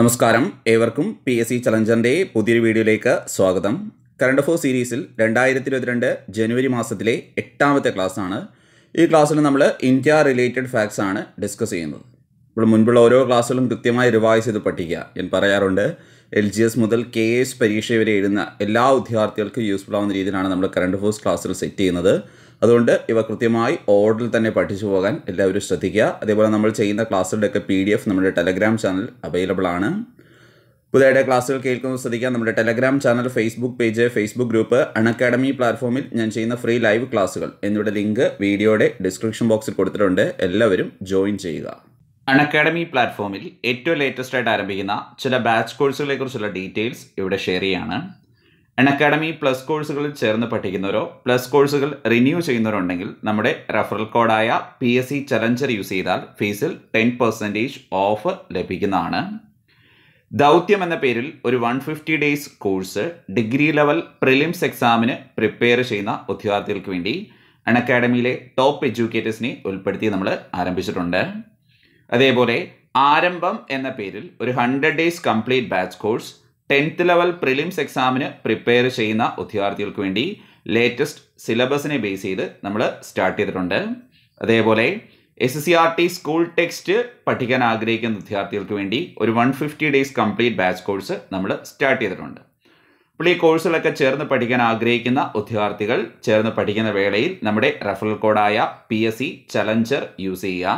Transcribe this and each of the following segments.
നമസ്കാരം ഏവർക്കും P S C ചലഞ്ചറിൻ്റെ പുതിയൊരു വീഡിയോയിലേക്ക് സ്വാഗതം കറണ്ട് അഫോർ സീരീസിൽ രണ്ടായിരത്തി ഇരുപത്തിരണ്ട് ജനുവരി മാസത്തിലെ എട്ടാമത്തെ ക്ലാസ്സാണ് ഈ ക്ലാസ്സിൽ നമ്മൾ ഇന്ത്യ റിലേറ്റഡ് ഫാക്ട്സ് ആണ് ഡിസ്കസ് ചെയ്യുന്നത് ഇപ്പോൾ മുൻപുള്ള ഓരോ ക്ലാസ്സുകളും കൃത്യമായി റിവൈസ് ചെയ്ത് പഠിക്കുക ഞാൻ പറയാറുണ്ട് എൽ ജി എസ് മുതൽ കെ എസ് പരീക്ഷ വരെ എഴുതുന്ന എല്ലാ വിദ്യാർത്ഥികൾക്കും യൂസ്ഫുൾ ആവുന്ന രീതിയിലാണ് നമ്മൾ കറണ്ട് അഫേഴ്സ് ക്ലാസ്സിൽ സെറ്റ് ചെയ്യുന്നത് അതുകൊണ്ട് ഇവ കൃത്യമായി ഓർഡറിൽ തന്നെ പഠിച്ചു പോകാൻ എല്ലാവരും ശ്രദ്ധിക്കുക അതേപോലെ നമ്മൾ ചെയ്യുന്ന ക്ലാസ്സുകളുടെയൊക്കെ പി ഡി എഫ് നമ്മുടെ ടെലഗ്രാം ചാനൽ അവൈലബിൾ ആണ് പുതിയതായിട്ട് ക്ലാസ്സുകൾ കേൾക്കുന്നത് ശ്രദ്ധിക്കുക നമ്മുടെ Telegram channel Facebook page Facebook group Unacademy പ്ലാറ്റ്ഫോമിൽ ഞാൻ ചെയ്യുന്ന ഫ്രീ ലൈവ് ക്ലാസ്സുകൾ എന്നിവയുടെ ലിങ്ക് വീഡിയോയുടെ ഡിസ്ക്രിപ്ഷൻ ബോക്സിൽ കൊടുത്തിട്ടുണ്ട് എല്ലാവരും ജോയിൻ ചെയ്യുക അൺഅക്കാഡമി പ്ലാറ്റ്ഫോമിൽ ഏറ്റവും ലേറ്റസ്റ്റ് ആയിട്ട് ആരംഭിക്കുന്ന ചില ബാച്ച് കോഴ്സുകളെ കുറിച്ചുള്ള ഡീറ്റെയിൽസ് ഇവിടെ ഷെയർ ചെയ്യാണ് അൺഅക്കാഡമി പ്ലസ് കോഴ്സുകളിൽ ചേർന്ന് പഠിക്കുന്നവരോ പ്ലസ് കോഴ്സുകൾ റിന്യൂ ചെയ്യുന്നവരുണ്ടെങ്കിൽ നമ്മുടെ റെഫറൽ കോഡായ P S C challenger use ചെയ്താൽ ഫീസിൽ ടെൻ പെർസെൻറ്റേജ് ഓഫ് ലഭിക്കുന്നതാണ് ദൗത്യം എന്ന പേരിൽ ഒരു one fifty days course degree level prelims എക്സാമിന് പ്രിപ്പയർ ചെയ്യുന്ന വിദ്യാർത്ഥികൾക്ക് വേണ്ടി അൺഅക്കാഡമിയിലെ ടോപ്പ് എഡ്യൂക്കേറ്റേഴ്സിനെ ഉൾപ്പെടുത്തി നമ്മൾ ആരംഭിച്ചിട്ടുണ്ട് അതേപോലെ ആരംഭം എന്ന പേരിൽ ഒരു hundred days complete batch course tenth level prelims എക്സാമിന് പ്രിപ്പയർ ചെയ്യുന്ന വിദ്യാർത്ഥികൾക്ക് വേണ്ടി ലേറ്റസ്റ്റ് സിലബസിനെ ബേസ് ചെയ്ത് നമ്മൾ സ്റ്റാർട്ട് ചെയ്തിട്ടുണ്ട് അതേപോലെ S C R T school text പഠിക്കാൻ ആഗ്രഹിക്കുന്ന വിദ്യാർത്ഥികൾക്ക് വേണ്ടി ഒരു one fifty days complete batch course നമ്മൾ സ്റ്റാർട്ട് ചെയ്തിട്ടുണ്ട് അപ്പോൾ ഈ കോഴ്സുകളൊക്കെ ചേർന്ന് പഠിക്കാൻ ആഗ്രഹിക്കുന്ന വിദ്യാർത്ഥികൾ ചേർന്ന് പഠിക്കുന്ന വേളയിൽ നമ്മുടെ റെഫറൽ കോഡായ P S C challenger use ചെയ്യുക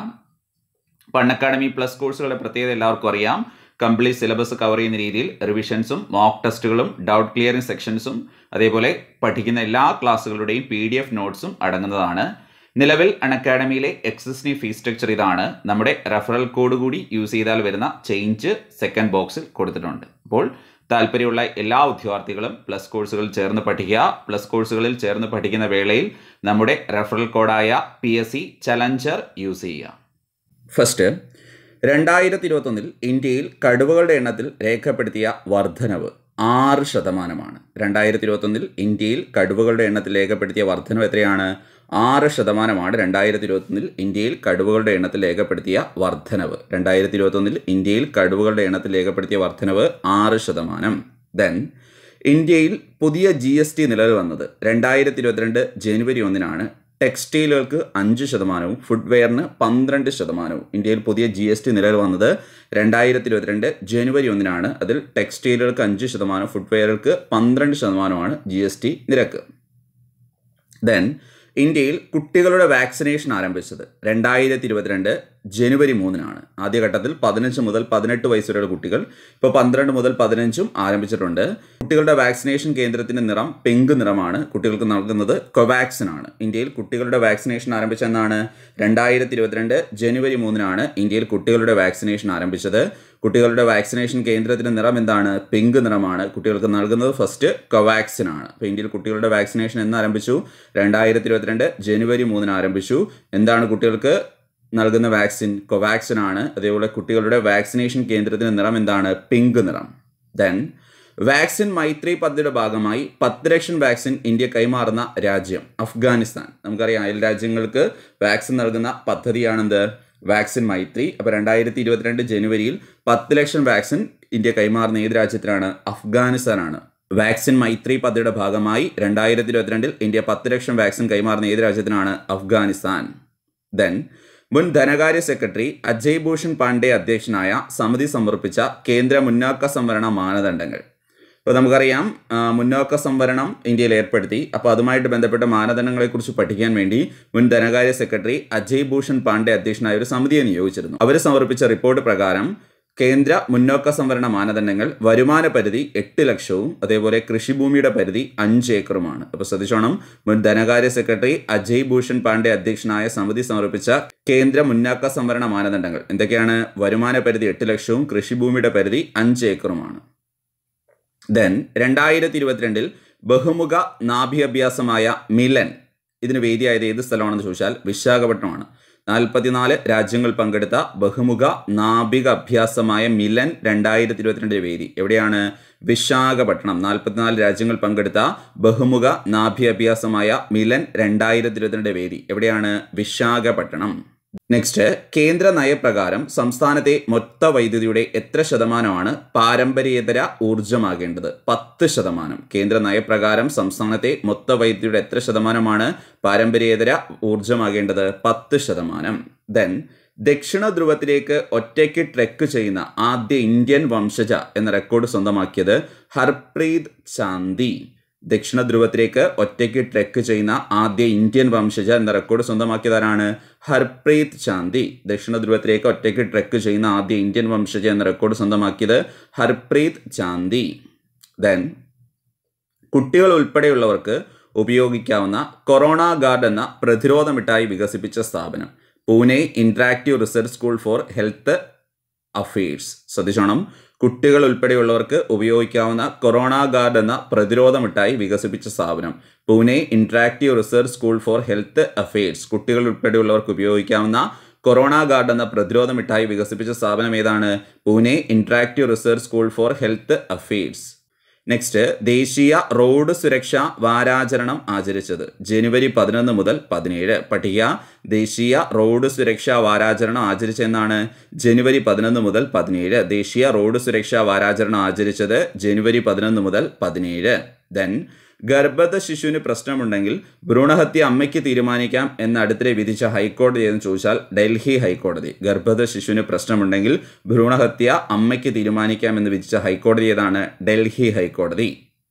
പൺ അക്കാഡമി പ്ലസ് കോഴ്സുകളുടെ പ്രത്യേകത എല്ലാവർക്കും അറിയാം കംപ്ലീറ്റ് സിലബസ് കവർ ചെയ്യുന്ന രീതിയിൽ റിവിഷൻസും മോക്ക് ടെസ്റ്റുകളും ഡൗട്ട് ക്ലിയറിംഗ് സെക്ഷൻസും അതേപോലെ പഠിക്കുന്ന എല്ലാ ക്ലാസ്സുകളുടെയും പി ഡി എഫ് നോട്ട്സും അടങ്ങുന്നതാണ് നിലവിൽ അൺഅക്കാഡമിയിലെ എക്സിസ്റ്റിനി ഫീസ് സ്ട്രക്ചർ ഇതാണ് നമ്മുടെ റെഫറൽ കോഡ് കൂടി യൂസ് ചെയ്താൽ വരുന്ന ചേഞ്ച് സെക്കൻഡ് ബോക്സിൽ കൊടുത്തിട്ടുണ്ട് അപ്പോൾ താല്പര്യമുള്ള എല്ലാ വിദ്യാർത്ഥികളും പ്ലസ് കോഴ്സുകളിൽ ചേർന്ന് പഠിക്കുക പ്ലസ് കോഴ്സുകളിൽ ചേർന്ന് പഠിക്കുന്ന വേളയിൽ നമ്മുടെ റെഫറൽ കോഡായ P S C challenger use ചെയ്യുക ഫസ്റ്റ് രണ്ടായിരത്തി ഇരുപത്തൊന്നിൽ ഇന്ത്യയിൽ കടുവകളുടെ എണ്ണത്തിൽ രേഖപ്പെടുത്തിയ വർധനവ് ആറ് ശതമാനമാണ് രണ്ടായിരത്തി ഇരുപത്തൊന്നിൽ ഇന്ത്യയിൽ കടുവകളുടെ എണ്ണത്തിൽ രേഖപ്പെടുത്തിയ വർധനവ് എത്രയാണ് ആറ് ശതമാനമാണ് രണ്ടായിരത്തി ഇരുപത്തൊന്നിൽ ഇന്ത്യയിൽ കടുവകളുടെ എണ്ണത്തിൽ രേഖപ്പെടുത്തിയ വർധനവ് രണ്ടായിരത്തി ഇരുപത്തൊന്നിൽ ഇന്ത്യയിൽ കടുവകളുടെ എണ്ണത്തിൽ രേഖപ്പെടുത്തിയ വർധനവ് ആറ് ശതമാനം ദെൻ ഇന്ത്യയിൽ പുതിയ ജി എസ് ടി നിലവിൽ വന്നത് രണ്ടായിരത്തി ഇരുപത്തിരണ്ട് ജനുവരി ഒന്നിനാണ് ടെക്സ്റ്റൈലുകൾക്ക് അഞ്ച് ശതമാനവും ഫുട്വെയറിന് പന്ത്രണ്ട് ശതമാനവും ഇന്ത്യയിൽ പുതിയ ജി എസ് ടി നിലവിൽ വന്നത് രണ്ടായിരത്തി ഇരുപത്തിരണ്ട് ജനുവരി ഒന്നിനാണ് അതിൽ ടെക്സ്റ്റൈലുകൾക്ക് അഞ്ച് ശതമാനം ഫുട്വെയറുകൾക്ക് പന്ത്രണ്ട് ശതമാനമാണ് ജി എസ് ടി നിരക്ക് ദെൻ ഇന്ത്യയിൽ കുട്ടികളുടെ വാക്സിനേഷൻ ആരംഭിച്ചത് രണ്ടായിരത്തി ഇരുപത്തിരണ്ട് ജനുവരി മൂന്നിനാണ് ആദ്യഘട്ടത്തിൽ പതിനഞ്ച് മുതൽ പതിനെട്ട് വയസ്സ് വരെയുള്ള കുട്ടികൾ ഇപ്പോൾ പന്ത്രണ്ട് മുതൽ പതിനഞ്ചും ആരംഭിച്ചിട്ടുണ്ട് കുട്ടികളുടെ വാക്സിനേഷൻ കേന്ദ്രത്തിൻ്റെ നിറം പിങ്ക് നിറമാണ് കുട്ടികൾക്ക് നൽകുന്നത് കൊവാക്സിൻ ആണ് ഇന്ത്യയിൽ കുട്ടികളുടെ വാക്സിനേഷൻ ആരംഭിച്ചെന്നാണ് രണ്ടായിരത്തി ഇരുപത്തിരണ്ട് ജനുവരി മൂന്നിനാണ് ഇന്ത്യയിൽ കുട്ടികളുടെ വാക്സിനേഷൻ ആരംഭിച്ചത് കുട്ടികളുടെ വാക്സിനേഷൻ കേന്ദ്രത്തിൻ്റെ നിറം എന്താണ് പിങ്ക് നിറമാണ് കുട്ടികൾക്ക് നൽകുന്നത് ഫസ്റ്റ് കൊവാക്സിൻ ആണ് അപ്പോൾ ഇന്ത്യയിൽ കുട്ടികളുടെ വാക്സിനേഷൻ എന്ന് ആരംഭിച്ചു രണ്ടായിരത്തി ഇരുപത്തിരണ്ട് ജനുവരി മൂന്നിന് ആരംഭിച്ചു എന്താണ് കുട്ടികൾക്ക് നൽകുന്ന വാക്സിൻ കൊവാക്സിൻ ആണ് അതേപോലെ കുട്ടികളുടെ വാക്സിനേഷൻ കേന്ദ്രത്തിൻ്റെ നിറം എന്താണ് പിങ്ക് നിറം ദെൻ വാക്സിൻ മൈത്രി പദ്ധതിയുടെ ഭാഗമായി പത്ത് ലക്ഷം വാക്സിൻ ഇന്ത്യ കൈമാറുന്ന രാജ്യം അഫ്ഗാനിസ്ഥാൻ നമുക്കറിയാം അയൽ രാജ്യങ്ങൾക്ക് വാക്സിൻ നൽകുന്ന പദ്ധതിയാണെന്ത് വാക്സിൻ മൈത്രി അപ്പോൾ രണ്ടായിരത്തി ഇരുപത്തിരണ്ട് ജനുവരിയിൽ പത്ത് ലക്ഷം വാക്സിൻ ഇന്ത്യ കൈമാറുന്ന ഏത് രാജ്യത്തിനാണ് അഫ്ഗാനിസ്ഥാനാണ് വാക്സിൻ മൈത്രി പദ്ധതിയുടെ ഭാഗമായി രണ്ടായിരത്തി ഇരുപത്തിരണ്ടിൽ ഇന്ത്യ പത്ത് ലക്ഷം വാക്സിൻ കൈമാറുന്ന ഏത് രാജ്യത്തിനാണ് അഫ്ഗാനിസ്ഥാൻ ദെൻ മുൻ ധനകാര്യ സെക്രട്ടറി അജയ് ഭൂഷൺ പാണ്ഡെ അധ്യക്ഷനായ സമിതി സമർപ്പിച്ച കേന്ദ്ര മുന്നാക്ക സംവരണ മാനദണ്ഡങ്ങൾ ഇപ്പോൾ നമുക്കറിയാം മുന്നോക്ക സംവരണം ഇന്ത്യയിൽ ഏർപ്പെടുത്തി അപ്പോൾ അതുമായിട്ട് ബന്ധപ്പെട്ട മാനദണ്ഡങ്ങളെക്കുറിച്ച് പഠിക്കാൻ വേണ്ടി മുൻ ധനകാര്യ സെക്രട്ടറി അജയ് ഭൂഷൺ പാണ്ഡെ അധ്യക്ഷനായ ഒരു സമിതിയെ നിയോഗിച്ചിരുന്നു അവർ സമർപ്പിച്ച റിപ്പോർട്ട് പ്രകാരം കേന്ദ്ര മുന്നോക്ക സംവരണ മാനദണ്ഡങ്ങൾ വരുമാന പരിധി എട്ട് ലക്ഷവും അതേപോലെ കൃഷിഭൂമിയുടെ പരിധി അഞ്ച് ഏക്കറുമാണ് അപ്പോൾ ശ്രദ്ധിച്ചോണം മുൻ ധനകാര്യ സെക്രട്ടറി അജയ് ഭൂഷൺ പാണ്ഡെ അധ്യക്ഷനായ സമിതി സമർപ്പിച്ച കേന്ദ്ര മുന്നാക്ക സംവരണ മാനദണ്ഡങ്ങൾ എന്തൊക്കെയാണ് വരുമാന പരിധി എട്ട് ലക്ഷവും കൃഷിഭൂമിയുടെ പരിധി അഞ്ച് ഏക്കറുമാണ് ദെൻ രണ്ടായിരത്തി ഇരുപത്തിരണ്ടിൽ ബഹുമുഖ നാഭ്യഭ്യാസമായ മിലൻ ഇതിന് വേദിയായത് ഏത് സ്ഥലമാണെന്ന് ചോദിച്ചാൽ വിശാഖപട്ടണമാണ് നാൽപ്പത്തിനാല് രാജ്യങ്ങൾ പങ്കെടുത്ത ബഹുമുഖ നാഭിക അഭ്യാസമായ മിലൻ രണ്ടായിരത്തി ഇരുപത്തിരണ്ടിലെ വേദി എവിടെയാണ് വിശാഖപട്ടണം നാൽപ്പത്തിനാല് രാജ്യങ്ങൾ പങ്കെടുത്ത ബഹുമുഖ നാഭ്യ അഭ്യാസമായ മിലൻ രണ്ടായിരത്തി ഇരുപത്തിരണ്ടിലെ വേദി എവിടെയാണ് വിശാഖപട്ടണം നെക്സ്റ്റ് കേന്ദ്ര നയപ്രകാരം സംസ്ഥാനത്തെ മൊത്ത വൈദ്യുതിയുടെ എത്ര ശതമാനമാണ് പാരമ്പര്യേതര ഊർജമാകേണ്ടത് പത്ത് ശതമാനം കേന്ദ്ര നയപ്രകാരം സംസ്ഥാനത്തെ മൊത്ത വൈദ്യുതിയുടെ എത്ര ശതമാനമാണ് പാരമ്പര്യേതര ഊർജമാകേണ്ടത് പത്ത് ശതമാനം ദെൻ ദക്ഷിണ ധ്രുവത്തിലേക്ക് ഒറ്റയ്ക്ക് ട്രെക്ക് ചെയ്യുന്ന ആദ്യ ഇന്ത്യൻ വംശജ എന്ന റെക്കോർഡ് സ്വന്തമാക്കിയത് ഹർപ്രീത് ചാന്തി ദക്ഷിണ ധ്രുവത്തിലേക്ക് ഒറ്റയ്ക്ക് ട്രെക്ക് ചെയ്യുന്ന ആദ്യ ഇന്ത്യൻ വംശജ എന്ന റെക്കോർഡ് സ്വന്തമാക്കിയതാരാണ് ഹർപ്രീത് ചാന്തി ദക്ഷിണ ധ്രുവത്തിലേക്ക് ഒറ്റയ്ക്ക് ട്രെക്ക് ചെയ്യുന്ന ആദ്യ ഇന്ത്യൻ വംശജ എന്ന റെക്കോർഡ് സ്വന്തമാക്കിയത് ഹർപ്രീത് ചാന്തി ദെൻ കുട്ടികൾ ഉൾപ്പെടെയുള്ളവർക്ക് ഉപയോഗിക്കാവുന്ന കൊറോണ ഗാർഡ് എന്ന പ്രതിരോധ മിഠായി വികസിപ്പിച്ച സ്ഥാപനം Pune Interactive Research School for Health Affairs ശ്രദ്ധിച്ചോണം കുട്ടികൾ ഉൾപ്പെടെയുള്ളവർക്ക് ഉപയോഗിക്കാവുന്ന കൊറോണ ഗാർഡ് എന്ന പ്രതിരോധ മിഠായി വികസിപ്പിച്ച സ്ഥാപനം Pune Interactive Research School for Health Affairs കുട്ടികൾ ഉൾപ്പെടെയുള്ളവർക്ക് ഉപയോഗിക്കാവുന്ന കൊറോണ ഗാർഡ് എന്ന പ്രതിരോധ മിഠായി വികസിപ്പിച്ച സ്ഥാപനം ഏതാണ് Pune Interactive Research School for Health Affairs next ദേശീയ റോഡ് സുരക്ഷാ വാരാചരണം ആചരിച്ചത് ജനുവരി പതിനൊന്ന് മുതൽ പതിനേഴ് പട്ടിക ദേശീയ റോഡ് സുരക്ഷാ വാരാചരണം ആചരിച്ചെന്നാണ് ജനുവരി പതിനൊന്ന് മുതൽ പതിനേഴ് ദേശീയ റോഡ് സുരക്ഷാ വാരാചരണം ആചരിച്ചത് ജനുവരി പതിനൊന്ന് മുതൽ പതിനേഴ് ദെൻ ഗർഭസ്ഥ ശിശുവിന് പ്രശ്നമുണ്ടെങ്കിൽ ഭ്രൂണഹത്യ അമ്മയ്ക്ക് തീരുമാനിക്കാം എന്ന് അടുത്തിടെ വിധിച്ച ഹൈക്കോടതി എന്ന് ചോദിച്ചാൽ ഡൽഹി ഹൈക്കോടതി ഗർഭസ്ഥ ശിശുവിന് പ്രശ്നമുണ്ടെങ്കിൽ ഭ്രൂണഹത്യ അമ്മയ്ക്ക് തീരുമാനിക്കാം എന്ന് വിധിച്ച ഹൈക്കോടതി ഏതാണ് ഡൽഹി ഹൈക്കോടതി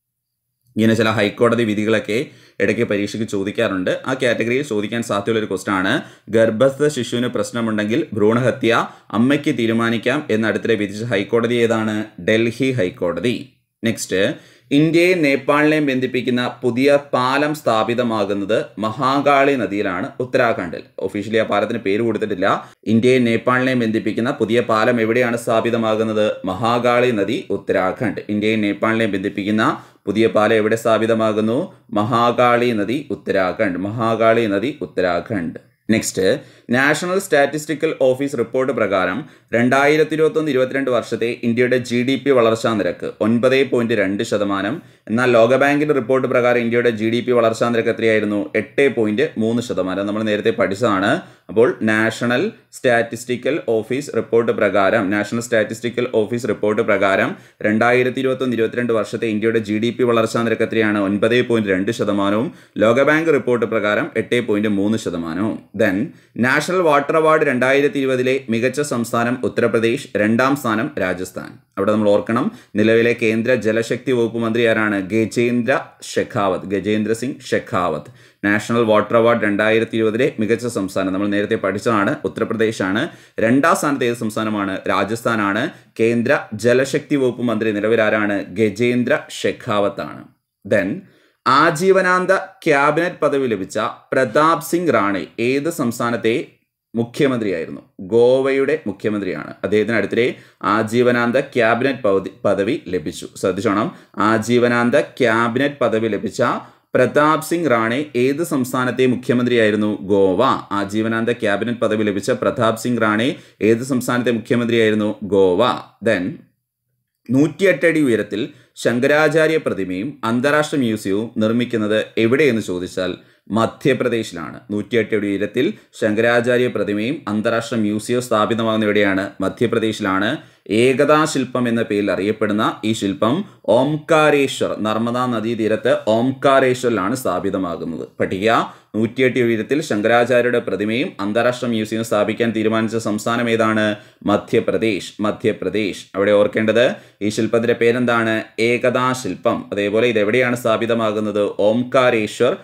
ഇങ്ങനെ ചില ഹൈക്കോടതി വിധികളൊക്കെ ഇടയ്ക്ക് പരീക്ഷയ്ക്ക് ചോദിക്കാറുണ്ട് ആ കാറ്റഗറിയിൽ ചോദിക്കാൻ സാധ്യതയുള്ള ഒരു ക്വസ്റ്റൻ ആണ് ഗർഭസ്ഥ ശിശുവിന് പ്രശ്നമുണ്ടെങ്കിൽ ഭ്രൂണഹത്യ അമ്മയ്ക്ക് തീരുമാനിക്കാം എന്ന് അടുത്തിടെ വിധിച്ച ഹൈക്കോടതി ഏതാണ് ഡൽഹി ഹൈക്കോടതി നെക്സ്റ്റ് ഇന്ത്യയെ നേപ്പാളിനെയും ബന്ധിപ്പിക്കുന്ന പുതിയ പാലം സ്ഥാപിതമാകുന്നത് മഹാകാളി നദിയിലാണ് ഉത്തരാഖണ്ഡിൽ ഒഫീഷ്യലി ആ പാലത്തിന് പേര് കൊടുത്തിട്ടില്ല ഇന്ത്യയെ നേപ്പാളിനെയും ബന്ധിപ്പിക്കുന്ന പുതിയ പാലം എവിടെയാണ് സ്ഥാപിതമാകുന്നത് മഹാകാളി നദി ഉത്തരാഖണ്ഡ് ഇന്ത്യയെ നേപ്പാളിനെയും ബന്ധിപ്പിക്കുന്ന പുതിയ പാലം എവിടെ സ്ഥാപിതമാകുന്നു മഹാകാളി നദി ഉത്തരാഖണ്ഡ് മഹാകാളി നദി Uttarakhand next National Statistical Office report പ്രകാരം രണ്ടായിരത്തി ഇരുപത്തൊന്ന് ഇരുപത്തിരണ്ട് വർഷത്തെ ഇന്ത്യയുടെ ജി ഡി പി വളർച്ചാ നിരക്ക് ഒൻപത് പോയിന്റ് രണ്ട് ശതമാനം എന്നാൽ ലോകബാങ്കിന്റെ റിപ്പോർട്ട് പ്രകാരം ഇന്ത്യയുടെ ജി ഡി പി വളർച്ചാ നിരക്ക് എത്രയായിരുന്നു എട്ട് പോയിന്റ് മൂന്ന് ശതമാനം നമ്മൾ നേരത്തെ പഠിച്ചതാണ് അപ്പോൾ നാഷണൽ സ്റ്റാറ്റിസ്റ്റിക്കൽ ഓഫീസ് റിപ്പോർട്ട് പ്രകാരം നാഷണൽ സ്റ്റാറ്റിസ്റ്റിക്കൽ ഓഫീസ് റിപ്പോർട്ട് പ്രകാരം രണ്ടായിരത്തി ഇരുപത്തൊന്ന് ഇരുപത്തിരണ്ട് വർഷത്തെ ഇന്ത്യയുടെ ജി ഡി പി വളർച്ചാ നിരക്ക് എത്രയാണ് ഒൻപത് പോയിന്റ് രണ്ട് ശതമാനവും ലോകബാങ്ക് റിപ്പോർട്ട് പ്രകാരം എട്ട് പോയിന്റ് മൂന്ന് ശതമാനവും ദെൻ നാഷണൽ വാട്ടർ അവാർഡ് രണ്ടായിരത്തി ഇരുപതിലെ മികച്ച സംസ്ഥാനം ഉത്തർപ്രദേശ് രണ്ടാം സ്ഥാനം രാജസ്ഥാൻ അവിടെ നമ്മൾ ഓർക്കണം നിലവിലെ കേന്ദ്ര ജലശക്തി വകുപ്പ് മന്ത്രി ആരാണ് Gajendra Shekhawat Gajendra Singh Shekhawat National Water Award രണ്ടായിരത്തി ഇരുപതിലെ മികച്ച സംസ്ഥാനം നമ്മൾ നേരത്തെ പഠിച്ചതാണ് ഉത്തർപ്രദേശാണ് രണ്ടാം സ്ഥാനത്ത് ഏത് സംസ്ഥാനമാണ് രാജസ്ഥാനാണ് കേന്ദ്ര ജലശക്തി വകുപ്പ് മന്ത്രി നിലവിലാരാണ് ഗജേന്ദ്ര ഷെഖാവത്താണ് ദെൻ ആജീവനാന്ത ക്യാബിനറ്റ് പദവി ലഭിച്ച പ്രതാപ് സിംഗ് റാണെ ഏത് സംസ്ഥാനത്തെ മുഖ്യമന്ത്രിയായിരുന്നു ഗോവയുടെ മുഖ്യമന്ത്രിയാണ് അദ്ദേഹത്തിന് അടുത്തിടെ ആജീവനാന്ത ക്യാബിനറ്റ് പദവി പദവി ലഭിച്ചു ശ്രദ്ധിച്ചോണം ആജീവനാന്ത ക്യാബിനറ്റ് പദവി ലഭിച്ച പ്രതാപ് സിംഗ് റാണെ ഏത് സംസ്ഥാനത്തെ മുഖ്യമന്ത്രിയായിരുന്നു ഗോവ ആജീവനാന്ത ക്യാബിനറ്റ് പദവി ലഭിച്ച പ്രതാപ് സിംഗ് റാണെ ഏത് സംസ്ഥാനത്തെ മുഖ്യമന്ത്രിയായിരുന്നു ഗോവ ദെൻ നൂറ്റിയെട്ട് അടി ഉയരത്തിൽ ശങ്കരാചാര്യ പ്രതിമയും അന്താരാഷ്ട്ര മ്യൂസിയവും നിർമ്മിക്കുന്നത് എവിടെയെന്ന് ചോദിച്ചാൽ മധ്യപ്രദേശിലാണ് നൂറ്റിയെട്ട് അടി ഉയരത്തിൽ ശങ്കരാചാര്യ പ്രതിമയും അന്താരാഷ്ട്ര മ്യൂസിയം സ്ഥാപിതമാകുന്ന എവിടെയാണ് മധ്യപ്രദേശിലാണ് ഏകതാ ശില്പം എന്ന പേരിൽ അറിയപ്പെടുന്ന ഈ ശില്പം ഓംകാരേശ്വർ നർമ്മദാ നദീതീരത്ത് ഓംകാരേശ്വറിലാണ് സ്ഥാപിതമാകുന്നത് പഠിക്കുക നൂറ്റിയെട്ട് ഉയരത്തിൽ ശങ്കരാചാര്യരുടെ പ്രതിമയും അന്താരാഷ്ട്ര മ്യൂസിയം സ്ഥാപിക്കാൻ തീരുമാനിച്ച സംസ്ഥാനം ഏതാണ് മധ്യപ്രദേശ് മധ്യപ്രദേശ് അവിടെ ഓർക്കേണ്ടത് ഈ ശില്പത്തിന്റെ പേരെന്താണ് ഏകതാ ശില്പം അതേപോലെ ഇത് എവിടെയാണ് സ്ഥാപിതമാകുന്നത് ഓംകാരേശ്വർ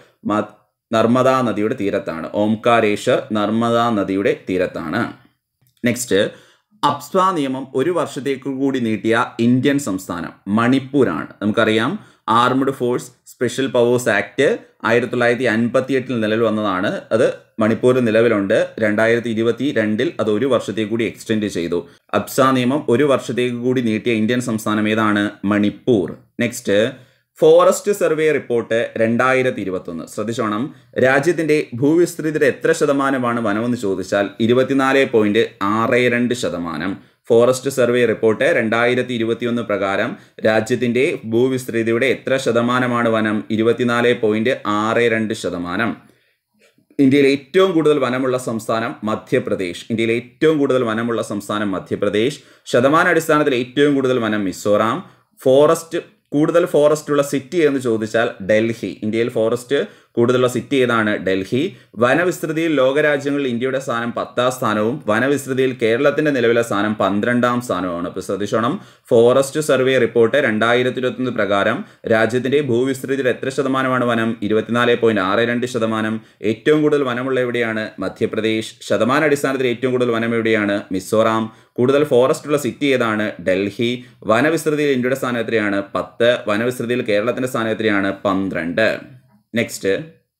നർമ്മദാ നദിയുടെ തീരത്താണ് ഓംകാരേശ്വർ നർമ്മദാ നദിയുടെ തീരത്താണ് നെക്സ്റ്റ് അപ്സ്വ നിയമം ഒരു വർഷത്തേക്ക് കൂടി നീട്ടിയ ഇന്ത്യൻ സംസ്ഥാനം മണിപ്പൂരാണ് നമുക്കറിയാം Armed Force Special Powers Act ആയിരത്തി തൊള്ളായിരത്തി അൻപത്തി എട്ടിൽ നിലവിൽ വന്നതാണ് അത് മണിപ്പൂർ നിലവിലുണ്ട് രണ്ടായിരത്തി ഇരുപത്തി രണ്ടിൽ അത് ഒരു വർഷത്തേക്ക് കൂടി എക്സ്റ്റെൻഡ് ചെയ്തു അപ്സ നിയമം ഒരു വർഷത്തേക്ക് കൂടി നീട്ടിയ ഇന്ത്യൻ സംസ്ഥാനം ഏതാണ് Manipur next forest survey report രണ്ടായിരത്തി ഇരുപത്തൊന്ന് ശ്രദ്ധിച്ചോണം രാജ്യത്തിന്റെ ഭൂവിസ്തൃതിയുടെ എത്ര ശതമാനമാണ് വനമെന്ന് ചോദിച്ചാൽ ഇരുപത്തിനാല് പോയിന്റ് ആറ് രണ്ട് ശതമാനം ഫോറസ്റ്റ് സർവേ റിപ്പോർട്ട് രണ്ടായിരത്തി ഇരുപത്തിയൊന്ന് പ്രകാരം രാജ്യത്തിന്റെ ഭൂവിസ്തൃതിയുടെ എത്ര ശതമാനമാണ് വനം ഇരുപത്തിനാല് പോയിന്റ് ആറ് രണ്ട് ശതമാനം ഇന്ത്യയിൽ ഏറ്റവും കൂടുതൽ വനമുള്ള സംസ്ഥാനം മധ്യപ്രദേശ് ഇന്ത്യയിൽ ഏറ്റവും കൂടുതൽ വനമുള്ള സംസ്ഥാനം മധ്യപ്രദേശ് ശതമാന അടിസ്ഥാനത്തിൽ ഏറ്റവും കൂടുതൽ വനം മിസോറാം ഫോറസ്റ്റ് കൂടുതൽ ഫോറസ്റ്റ് ഉള്ള സിറ്റി എന്ന് ചോദിച്ചാൽ ഡൽഹി ഇന്ത്യയിൽ ഫോറസ്റ്റ് കൂടുതലുള്ള സിറ്റി ഏതാണ് ഡൽഹി വനവിസ്തൃതിയിൽ ലോകരാജ്യങ്ങളിൽ ഇന്ത്യയുടെ സ്ഥാനം പത്താം സ്ഥാനവും വനവിസ്തൃതിയിൽ കേരളത്തിന്റെ നിലവിലെ സ്ഥാനം പന്ത്രണ്ടാം സ്ഥാനവുമാണ് ഇപ്പോൾ ശ്രദ്ധിച്ചോണം ഫോറസ്റ്റ് സർവേ റിപ്പോർട്ട് രണ്ടായിരത്തി ഇരുപത്തൊന്ന് പ്രകാരം രാജ്യത്തിന്റെ ഭൂവിസ്തൃതിയിൽ എത്ര ശതമാനമാണ് വനം ഇരുപത്തിനാല് പോയിന്റ് ആറ് രണ്ട് ശതമാനം ഏറ്റവും കൂടുതൽ വനമുള്ള എവിടെയാണ് മധ്യപ്രദേശ് ശതമാന അടിസ്ഥാനത്തിൽ ഏറ്റവും കൂടുതൽ വനം എവിടെയാണ് മിസോറാം കൂടുതൽ ഫോറസ്റ്റ് ഉള്ള സിറ്റി ഏതാണ് ഡൽഹി വനവിസ്തൃതിയിൽ ഇന്ത്യയുടെ സ്ഥാനം എത്രയാണ് പത്ത് വനവിസ്തൃതിയിൽ കേരളത്തിന്റെ സ്ഥാനം എത്രയാണ് പന്ത്രണ്ട് നെക്സ്റ്റ്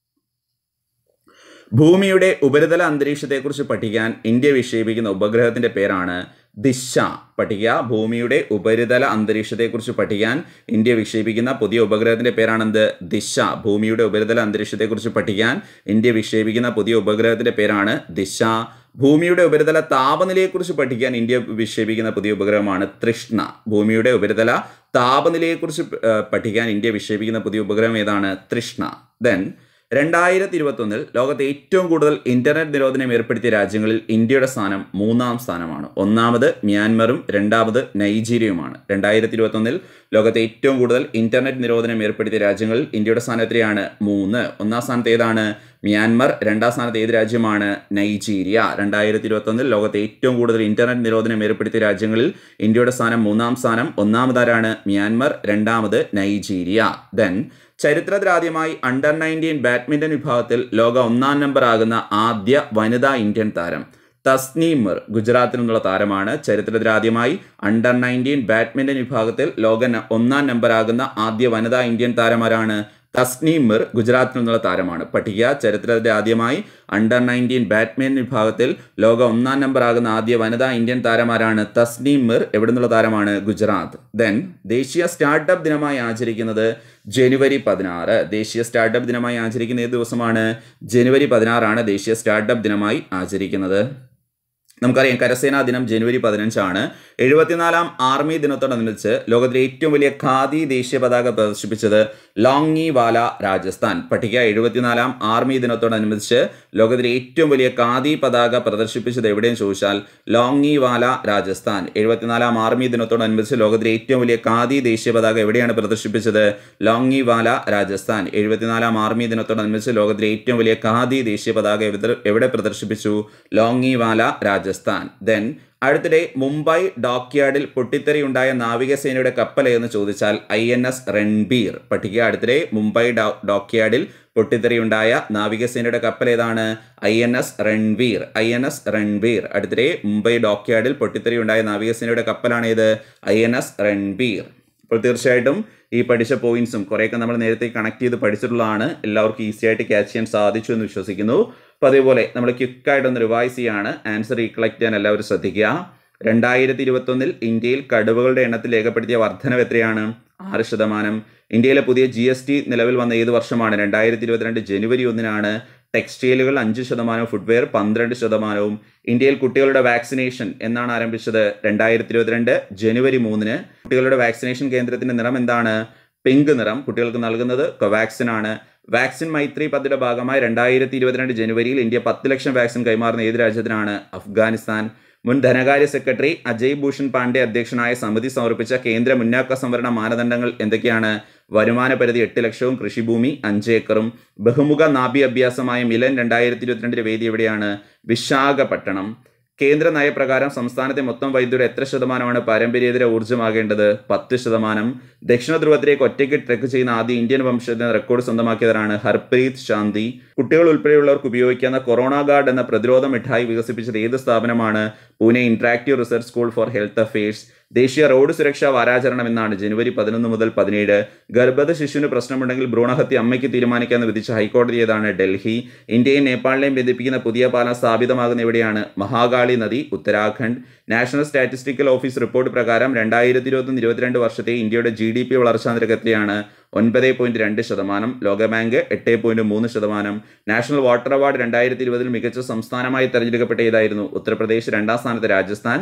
ഭൂമിയുടെ ഉപരിതല അന്തരീക്ഷത്തെക്കുറിച്ച് പഠിക്കാൻ ഇന്ത്യ വിക്ഷേപിക്കുന്ന ഉപഗ്രഹത്തിന്റെ പേരാണ് ദിശ പഠിക്കുക ഭൂമിയുടെ ഉപരിതല അന്തരീക്ഷത്തെക്കുറിച്ച് പഠിക്കാൻ ഇന്ത്യ വിക്ഷേപിക്കുന്ന പുതിയ ഉപഗ്രഹത്തിന്റെ പേരാണെന്ത് ദിശ ഭൂമിയുടെ ഉപരിതല അന്തരീക്ഷത്തെക്കുറിച്ച് പഠിക്കാൻ ഇന്ത്യ വിക്ഷേപിക്കുന്ന പുതിയ ഉപഗ്രഹത്തിന്റെ പേരാണ് ദിശ ഭൂമിയുടെ ഉപരിതല താപനിലയെക്കുറിച്ച് പഠിക്കാൻ ഇന്ത്യ വിക്ഷേപിക്കുന്ന പുതിയ ഉപഗ്രഹമാണ് തൃഷ്ണ ഭൂമിയുടെ ഉപരിതല താപനിലയെക്കുറിച്ച് ഏർ, പഠിക്കാൻ ഇന്ത്യ വിക്ഷേപിക്കുന്ന പുതിയ ഉപഗ്രഹം ഏതാണ് തൃഷ്ണ ദെൻ രണ്ടായിരത്തി ഇരുപത്തൊന്നിൽ ലോകത്തെ ഏറ്റവും കൂടുതൽ ഇന്റർനെറ്റ് നിരോധനം ഏർപ്പെടുത്തിയ രാജ്യങ്ങളിൽ ഇന്ത്യയുടെ സ്ഥാനം മൂന്നാം സ്ഥാനമാണ് ഒന്നാമത് മ്യാൻമറും രണ്ടാമത് നൈജീരിയയുമാണ് രണ്ടായിരത്തി ഇരുപത്തൊന്നിൽ ലോകത്തെ ഏറ്റവും കൂടുതൽ ഇന്റർനെറ്റ് നിരോധനം ഏർപ്പെടുത്തിയ രാജ്യങ്ങളിൽ ഇന്ത്യയുടെ സ്ഥാനം എത്രയാണ് മൂന്ന് ഒന്നാം സ്ഥാനത്ത് ഏതാണ് മ്യാൻമർ രണ്ടാം സ്ഥാനത്ത് ഏത് രാജ്യമാണ് നൈജീരിയ രണ്ടായിരത്തി ഇരുപത്തൊന്നിൽ ലോകത്തെ ഏറ്റവും കൂടുതൽ ഇന്റർനെറ്റ് നിരോധനം ഏർപ്പെടുത്തിയ രാജ്യങ്ങളിൽ ഇന്ത്യയുടെ സ്ഥാനം മൂന്നാം സ്ഥാനം ഒന്നാമതാരാണ് മ്യാൻമർ രണ്ടാമത് നൈജീരിയ ദെൻ ചരിത്രത്തിലാദ്യമായി അണ്ടർ നയൻറ്റീൻ ബാഡ്മിന്റൺ വിഭാഗത്തിൽ ലോക ഒന്നാം നമ്പർ ആകുന്ന ആദ്യ വനിതാ ഇന്ത്യൻ താരം തസ്നീം മിർ ഗുജറാത്തിൽ നിന്നുള്ള താരമാണ് ചരിത്രത്തിലാദ്യമായി അണ്ടർ നയൻറ്റീൻ ബാഡ്മിന്റൺ വിഭാഗത്തിൽ ലോക ന- ഒന്നാം നമ്പർ ആകുന്ന ആദ്യ വനിതാ ഇന്ത്യൻ താരമാരാണ് തസ്നീം മിർ ഗുജറാത്തിൽ നിന്നുള്ള താരമാണ് പഠിക്കുക ചരിത്രത്തിൽ ആദ്യമായി അണ്ടർ നയൻറ്റീൻ ബാഡ്മിന്റൺ വിഭാഗത്തിൽ ലോക ഒന്നാം നമ്പർ ആകുന്ന ആദ്യ വനിതാ ഇന്ത്യൻ താരമാരാണ് തസ്നീം മിർ എവിടെ നിന്നുള്ള താരമാണ് ഗുജറാത്ത് ദെൻ ദേശീയ സ്റ്റാർട്ടപ്പ് ദിനമായി ആചരിക്കുന്നത് ജനുവരി പതിനാറ് ദേശീയ സ്റ്റാർട്ടപ്പ് ദിനമായി ആചരിക്കുന്ന ഏത് ദിവസമാണ് ജനുവരി പതിനാറാണ് ദേശീയ സ്റ്റാർട്ടപ്പ് ദിനമായി ആചരിക്കുന്നത് നമുക്കറിയാം കരസേനാ ദിനം ജനുവരി പതിനഞ്ചാണ് എഴുപത്തിനാലാം ആർമി ദിനത്തോടനുബന്ധിച്ച് ലോകത്തിലെ ഏറ്റവും വലിയ ഖാദി ദേശീയ പതാക പ്രദർശിപ്പിച്ചത് ലോങ്ങി വാല രാജസ്ഥാൻ പഠിക്കുക എഴുപത്തിനാലാം ആർമി ദിനത്തോടനുബന്ധിച്ച് ലോകത്തിലെ ഏറ്റവും വലിയ ഖാദി പതാക പ്രദർശിപ്പിച്ചത് എവിടെയെന്ന് ചോദിച്ചാൽ ലോങ്ങി വാല രാജസ്ഥാൻ എഴുപത്തിനാലാം ആർമി ദിനത്തോടനുബന്ധിച്ച് ലോകത്തിലെ ഏറ്റവും വലിയ ഖാദി ദേശീയ പതാക എവിടെയാണ് പ്രദർശിപ്പിച്ചത് ലോങ്ങി വാല രാജസ്ഥാൻ എഴുപത്തിനാലാം ആർമി ദിനത്തോടനുബന്ധിച്ച് ലോകത്തിലെ ഏറ്റവും വലിയ ഖാദി ദേശീയ പതാക എവിടെ- എവിടെ പ്രദർശിപ്പിച്ചു ലോങ്ങി വാല രാജസ്ഥാൻ ദെൻ അടുത്തിടെ മുംബൈ ഡോക്യാർഡിൽ പൊട്ടിത്തെറിയുണ്ടായ നാവികസേനയുടെ കപ്പൽ എന്ന് ചോദിച്ചാൽ ഐ എൻ എസ് റൺബീർ പഠിക്കുക അടുത്തിടെ മുംബൈ ഡോ- ഡോക്യാർഡിൽ പൊട്ടിത്തെറിയുണ്ടായ നാവികസേനയുടെ കപ്പൽ ഏതാണ് I N S Ranveer I N S Ranveer അടുത്തിടെ മുംബൈ ഡോക്യാർഡിൽ പൊട്ടിത്തെറിയുണ്ടായ നാവികസേനയുടെ കപ്പലാണ് ഇത് ഐ എൻ എസ് റൺബീർ അപ്പോൾ തീർച്ചയായിട്ടും ഈ പഠിച്ച പോയിന്റ്സും കുറേയൊക്കെ നമ്മൾ നേരത്തെ കണക്ട് ചെയ്ത് പഠിച്ചിട്ടുള്ളതാണ് എല്ലാവർക്കും ഈസി ആയിട്ട് ക്യാച്ച് ചെയ്യാൻ സാധിച്ചു എന്ന് വിശ്വസിക്കുന്നു അപ്പോൾ അതേപോലെ നമ്മൾ ക്വിക്കായിട്ടൊന്ന് റിവൈസ് ചെയ്യാണ് ആൻസർ റീകളക്ട് ചെയ്യാൻ എല്ലാവരും ശ്രദ്ധിക്കുക രണ്ടായിരത്തി ഇരുപത്തൊന്നിൽ ഇന്ത്യയിൽ കടുവകളുടെ എണ്ണത്തിൽ രേഖപ്പെടുത്തിയ വർധനവ് എത്രയാണ് ആറ് ശതമാനം ഇന്ത്യയിലെ പുതിയ ജി എസ് ടി നിലവിൽ വന്ന ഏത് വർഷമാണ് രണ്ടായിരത്തി ഇരുപത്തിരണ്ട് ജനുവരി ഒന്നിനാണ് ടെക്സ്റ്റൈലുകൾ അഞ്ച് ശതമാനവും ഫുട്വെയർ പന്ത്രണ്ട് ശതമാനവും ഇന്ത്യയിൽ കുട്ടികളുടെ വാക്സിനേഷൻ എന്നാണ് ആരംഭിച്ചത് രണ്ടായിരത്തി ഇരുപത്തിരണ്ട് ജനുവരി മൂന്നിന് കുട്ടികളുടെ വാക്സിനേഷൻ കേന്ദ്രത്തിന്റെ നിറം എന്താണ് പിങ്ക് നിറം കുട്ടികൾക്ക് നൽകുന്നത് കൊവാക്സിൻ ആണ് വാക്സിൻ മൈത്രി പദ്ധതിയുടെ ഭാഗമായി രണ്ടായിരത്തി ഇരുപത്തിരണ്ട് ജനുവരിയിൽ ഇന്ത്യ പത്ത് ലക്ഷം വാക്സിൻ കൈമാറുന്ന ഏത് രാജ്യത്തിനാണ് അഫ്ഗാനിസ്ഥാൻ മുൻ ധനകാര്യ സെക്രട്ടറി അജയ് ഭൂഷൺ പാണ്ഡെ അധ്യക്ഷനായ സമിതി സമർപ്പിച്ച കേന്ദ്ര മുന്നാക്ക സംവരണ മാനദണ്ഡങ്ങൾ എന്തൊക്കെയാണ് വരുമാന പരിധി എട്ട് ലക്ഷവും കൃഷിഭൂമി അഞ്ച് ഏക്കറും ബഹുമുഖ നാഭി അഭ്യാസമായ മിലൻ രണ്ടായിരത്തി ഇരുപത്തിരണ്ടിലെ വേദി എവിടെയാണ് വിശാഖപട്ടണം കേന്ദ്ര നയപ്രകാരം സംസ്ഥാനത്തെ മൊത്തം വൈദ്യുതി എത്ര ശതമാനമാണ് പാരമ്പര്യേതര ഊർജ്ജമാകേണ്ടത് പത്ത് ശതമാനം ദക്ഷിണ ധ്രുവത്തിലേക്ക് ഒറ്റയ്ക്ക് ട്രെക്ക് ചെയ്യുന്ന ആദ്യ ഇന്ത്യൻ വംശജ റെക്കോർഡ് സ്വന്തമാക്കിയവരാണ് ഹർപ്രീത് ശാന്തി കുട്ടികൾ ഉൾപ്പെടെയുള്ളവർക്ക് ഉപയോഗിക്കാവുന്ന കൊറോണ ഗാർഡ് എന്ന പ്രതിരോധ മിഠായി വികസിപ്പിച്ചത് ഏത് സ്ഥാപനമാണ് Pune Interactive Research School for Health Affairs ദേശീയ റോഡ് സുരക്ഷാ വാരാചരണം എന്നാണ് ജനുവരി പതിനൊന്ന് മുതൽ പതിനേഴ് ഗർഭത ശിശുവിന് പ്രശ്നമുണ്ടെങ്കിൽ ഭ്രൂണഹത്യ അമ്മയ്ക്ക് തീരുമാനിക്കാമെന്ന് വിധിച്ച ഹൈക്കോടതി ഏതാണ് ഡൽഹി ഇന്ത്യയും നേപ്പാളിനെയും ബന്ധിപ്പിക്കുന്ന പുതിയ പാലം സ്ഥാപിതമാകുന്ന എവിടെയാണ് മഹാകാളി നദി Uttarakhand National Statistical Office report പ്രകാരം രണ്ടായിരത്തി ഇരുപത്തൊന്ന് ഇരുപത്തിരണ്ട് വർഷത്തെ ഇന്ത്യയുടെ ജി ഡി പി വളർച്ചാ നിരക്ക് എത്രയാണ് ഒൻപത് പോയിന്റ് രണ്ട് ശതമാനം ലോകബാങ്ക് എട്ട് പോയിന്റ് മൂന്ന് ശതമാനം നാഷണൽ വാട്ടർ അവാർഡ് രണ്ടായിരത്തി ഇരുപതിൽ മികച്ച സംസ്ഥാനമായി തെരഞ്ഞെടുക്കപ്പെട്ട ഏതായിരുന്നു ഉത്തർപ്രദേശ് രണ്ടാം സ്ഥാനത്ത് രാജസ്ഥാൻ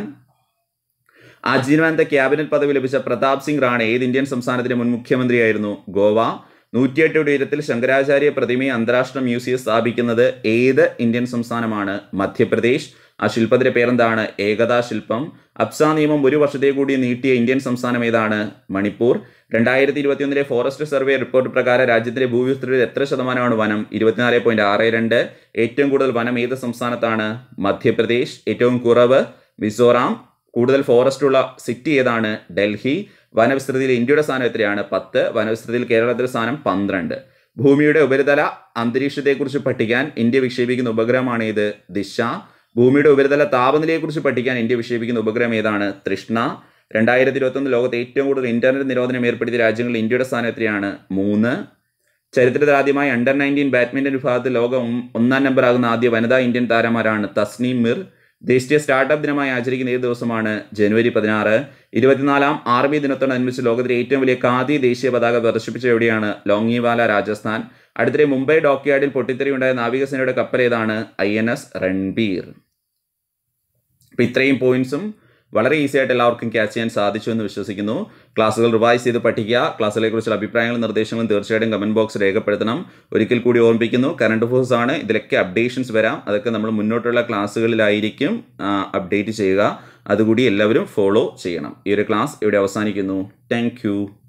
ആജീവനാന്ത ക്യാബിനറ്റ് പദവി ലഭിച്ച പ്രതാപ് സിംഗ് റാണെ ഏത് ഇന്ത്യൻ സംസ്ഥാനത്തിന്റെ മുൻ മുഖ്യമന്ത്രിയായിരുന്നു ഗോവ നൂറ്റിയെട്ട് ഉയരത്തിൽ ശങ്കരാചാര്യ പ്രതിമയെ അന്താരാഷ്ട്ര മ്യൂസിയം സ്ഥാപിക്കുന്നത് ഏത് ഇന്ത്യൻ സംസ്ഥാനമാണ് മധ്യപ്രദേശ് ആ ശില്പത്തിന്റെ പേരെന്താണ് ഏകതാ ശില്പം അപ്സ നിയമം ഒരു വർഷത്തെ കൂടി നീട്ടിയ ഇന്ത്യൻ സംസ്ഥാനം ഏതാണ് മണിപ്പൂർ രണ്ടായിരത്തി ഇരുപത്തിയൊന്നിലെ ഫോറസ്റ്റ് സർവേ റിപ്പോർട്ട് പ്രകാരം രാജ്യത്തിലെ ഭൂവിസ്തൃതി എത്ര ശതമാനമാണ് വനം ഇരുപത്തിനാല് പോയിന്റ് ആറ് രണ്ട് ഏറ്റവും കൂടുതൽ വനം ഏത് സംസ്ഥാനത്താണ് മധ്യപ്രദേശ് ഏറ്റവും കുറവ് മിസോറാം കൂടുതൽ ഫോറസ്റ്റ് ഉള്ള സിറ്റി ഏതാണ് ഡൽഹി വനവിസ്തൃതിയിൽ ഇന്ത്യയുടെ സ്ഥാനം എത്രയാണ് പത്ത് വനവിസ്തൃതിയിൽ കേരളത്തിലെ സ്ഥാനം പന്ത്രണ്ട് ഭൂമിയുടെ ഉപരിതല അന്തരീക്ഷത്തെക്കുറിച്ച് പഠിക്കാൻ ഇന്ത്യ വിക്ഷേപിക്കുന്ന ഉപഗ്രഹമാണ് ഇത് ദിശ ഭൂമിയുടെ ഉപരിതല താപനിലയെക്കുറിച്ച് പഠിക്കാൻ ഇന്ത്യ വിക്ഷേപിക്കുന്ന ഉപഗ്രഹം ഏതാണ് തൃഷ്ണ രണ്ടായിരത്തി ഇരുപത്തൊന്ന് ലോകത്ത് ഏറ്റവും കൂടുതൽ ഇന്റർനെറ്റ് നിരോധനം ഏർപ്പെടുത്തിയ രാജ്യങ്ങളിൽ ഇന്ത്യയുടെ സ്ഥാനം എത്രയാണ് മൂന്ന് ചരിത്രത്തിൽ ആദ്യമായി അണ്ടർ നയൻറ്റീൻ ബാഡ്മിന്റൺ വിഭാഗത്തിൽ ലോകം ഒന്നാം നമ്പറാകുന്ന ആദ്യ വനിതാ ഇന്ത്യൻ താരമാരാണ് തസ്നീം മിർ ദേശീയ സ്റ്റാർട്ടപ്പ് ദിനമായി ആചരിക്കുന്ന ഏത് ദിവസമാണ് ജനുവരി പതിനാറ് ഇരുപത്തിനാലാം ആർമി ദിനത്തോടനുബന്ധിച്ച് ലോകത്തിലെ ഏറ്റവും വലിയ ഖാദി ദേശീയ പതാക പ്രദർശിപ്പിച്ച എവിടെയാണ് ലോങ്ങിവാല രാജസ്ഥാൻ അടുത്തിടെ മുംബൈ ഡോക്യാർഡിൽ പൊട്ടിത്തെറിയുണ്ടായ നാവികസേനയുടെ കപ്പൽ ഏതാണ് ഐ എൻ എസ് റൺബീർ അപ്പം ഇത്രയും പോയിന്റ്സും വളരെ ഈസി ആയിട്ട് എല്ലാവർക്കും ക്യാച്ച് ചെയ്യാൻ സാധിച്ചു എന്ന് വിശ്വസിക്കുന്നു ക്ലാസ്സുകൾ റിവൈസ് ചെയ്ത് പഠിക്കുക ക്ലാസ്സുകളെ കുറിച്ചുള്ള അഭിപ്രായങ്ങളും നിർദ്ദേശങ്ങളും തീർച്ചയായിട്ടും കമന്റ് ബോക്സ് രേഖപ്പെടുത്തണം ഒരിക്കൽ കൂടി ഓർമ്മിപ്പിക്കുന്നു കറണ്ട് അഫേഴ്സ് ആണ് ഇതിലൊക്കെ അപ്ഡേഷൻസ് വരാം അതൊക്കെ നമ്മൾ മുന്നോട്ടുള്ള ക്ലാസ്സുകളിലായിരിക്കും അപ്ഡേറ്റ് ചെയ്യുക അതുകൂടി എല്ലാവരും ഫോളോ ചെയ്യണം ഈ ഒരു ക്ലാസ് ഇവിടെ അവസാനിക്കുന്നു താങ്ക്